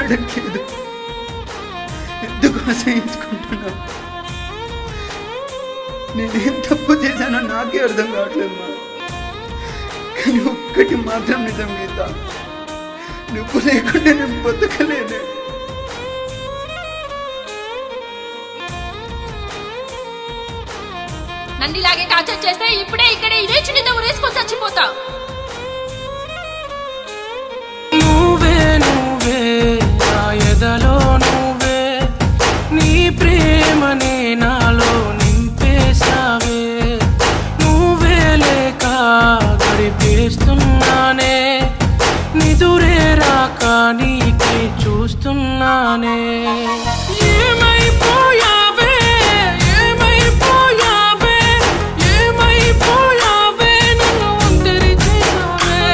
మాట్లాడట్లేదు ఎందుకు అసహించుకుంటున్నావు నేనేం తప్పు చేశానో నాకే అర్థం కావట్లేదు మా కానీ ఒక్కటి మాత్రం నిజం గీత నువ్వు లేకుండా నేను బతకలేనే నన్ను ఇలాగే టార్చర్ చేస్తే ఇప్పుడే ఇక్కడే ఇదే చున్నీతో ఉరేసుకొని చచ్చిపోతావు నువ్వే నువ్వే నా ఎదలో నువ్వే నీ ప్రేమనే నాలో నింపేశావే నువ్వే లేక గడిపేస్తున్నానే నిదురే రాక నీకే చూస్తున్నానే ఏమైపోయావే ఏమైపోయావే ఏమైపోయావే నన్ను ఒంటరి చేసావే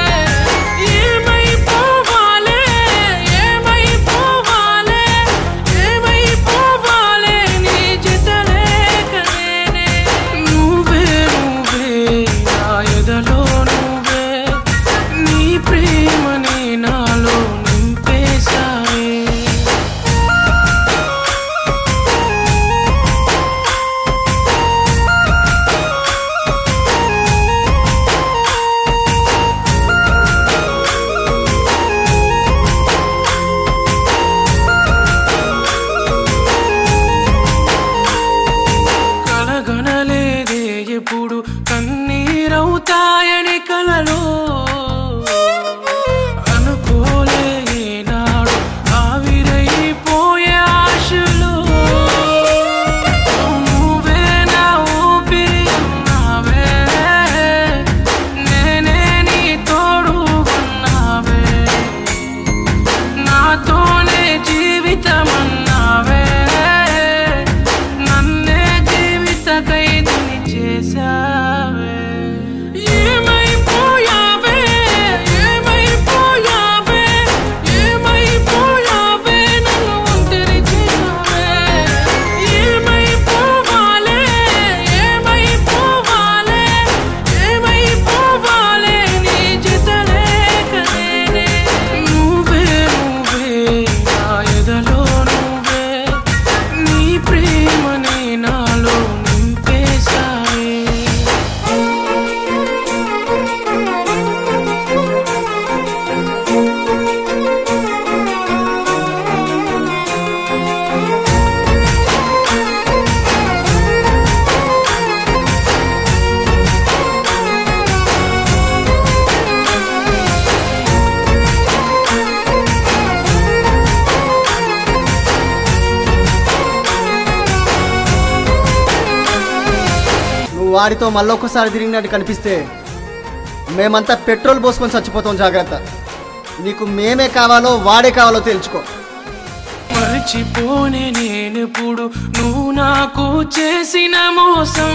ఏమైపోవాలే ఏమైపోవాలే ఏమైపోవాలే నీ జతలేకనేనే నువ్వే నువ్వే నా ఎదలో నువ్వే నీ ప్రేమని నాలో నింపేశావే కలగనలేదే ఎప్పుడు కన్నీరవుతాయని కలలో అనుకోలే ఏనాడు ఆవిరైపోయే ఆశలు నువ్వే నా ఊపిరి అన్నావే నేనే నీ తోడు ఉన్నావే నాతోనే జీవితమన్నావే నన్నే జీవిత ఖైదుని చేశావే ఏమైపోయావే ఏమైపోయావే ఏమైపోయావే నన్ను ఒంటరి చేసావే ఏమైపోవాలే ఏమైపోవాలే ఏమైపోవాలే నీ జతలేకనేనే నువ్వే నువ్వే నా ఎదలో నువ్వే నీ ప్రేమని నాలో నింపేశావే నువ్వు వాడితో మళ్ళొక్కసారి తిరిగినట్టు కనిపిస్తే మేమంతా పెట్రోల్ పోసుకొని చచ్చిపోతాం జాగ్రత్త నీకు మేమే కావాలో వాడే కావాలో తెలుసుకో మర్చిపోనే నేనిప్పుడు నువ్వు నాకు చేసిన మోసం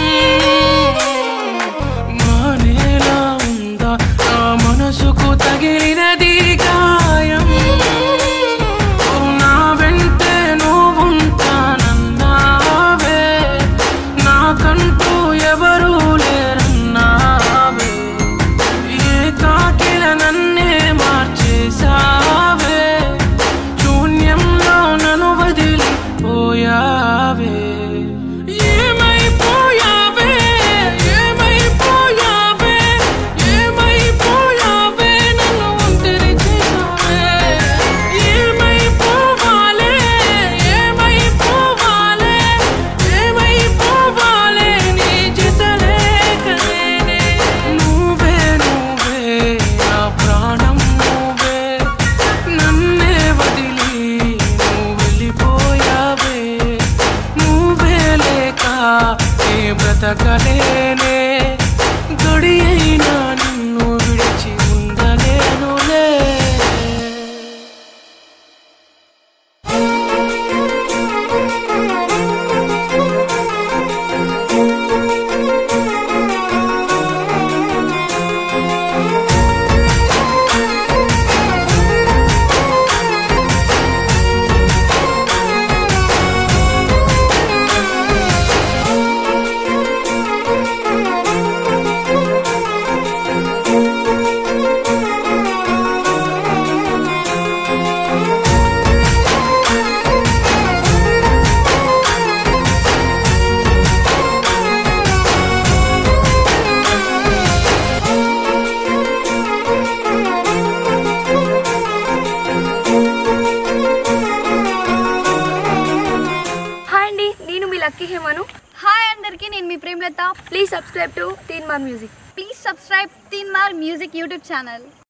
మానేలా ఉందా నా మనసుకు తగిలినది గాయం ఓ నా వెంటే నువ్వుంటానన్నావే నాకంటూ ఎవరూ లేరన్నావే ఏ కాకిల నన్నే మార్చేసావే శూన్యంలో నన్ను వదిలిపోయావే ఏమైపోయావే ఏమైపోయావే ఏమైపోయావే నన్ను ఒంటరి చేసావే ఏమైపోవాలే ఏమైపోవాలే ఏమైపోవాలే నీ జతలేకనేనే నువ్వే నువ్వే నా ప్రాణం నువ్వే నన్నే వదిలి నువ్వు వెళ్ళిపోయావే నువ్వే లేక నీ బ్రతకలేనే గడి అయినా నిన్ను విడిచి ఉండలేనులే లక్కీ హేమను హాయ్ అందరికీ నేను మీ Premalatha please subscribe to Teen Maar music please subscribe తీన్ మార్ మ్యూజిక్ యూట్యూబ్ ఛానల్